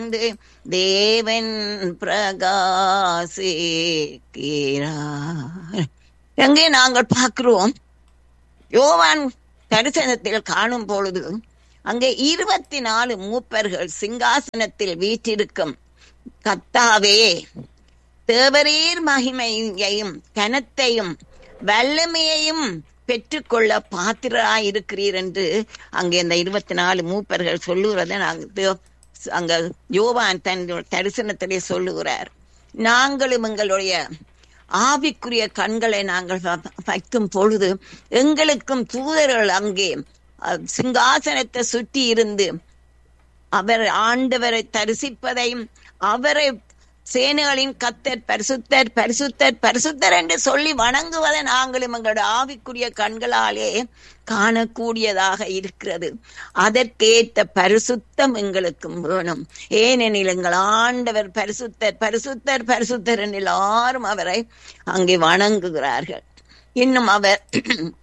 வந்து தேவன் பிரகாசிக்கிறார் எங்கே நாங்கள் பார்க்கிறோம் யோவான் தரிசனத்தில் காணும் பொழுது அங்கே இருபத்தி நாலு மூப்பர்கள் சிங்காசனத்தில் வீற்றிருக்கும் கத்தாவே தேவரீர் மகிமையையும் கனத்தையும் வல்லமையையும் பெற்றுக்கொள்ள பாத்திராயிருக்கிறீர் என்று அங்கே இந்த இருபத்தி நாலு மூப்பர்கள் சொல்லுகிறதை நாங்கள் அங்க யோவான் தன் தரிசனத்திலே சொல்லுகிறார் நாங்களும் எங்களுடைய ஆவிக்குரிய கண்களை நாங்கள் வைக்கும் பொழுது எங்களுக்கும் தூதர்கள் அங்கே சிங்காசனத்தை சுற்றி இருந்து அவர் ஆண்டவரை தரிசிப்பதையும் அவரை சேனைகளின் கத்தர் பரிசுத்தர் பரிசுத்தர் பரிசுத்தர் என்று சொல்லி வணங்குவதை நாங்களும் எங்களுடைய ஆவிக்குரிய கண்களாலே காணக்கூடியதாக இருக்கிறது அதற்கேற்ற பரிசுத்தம் எங்களுக்கும் வேணும் ஏனெனில் எங்கள் ஆண்டவர் பரிசுத்தர் பரிசுத்தர் பரிசுத்தர் என்று எல்லாரும் அவரை அங்கே வணங்குகிறார்கள் இன்னும் அவர்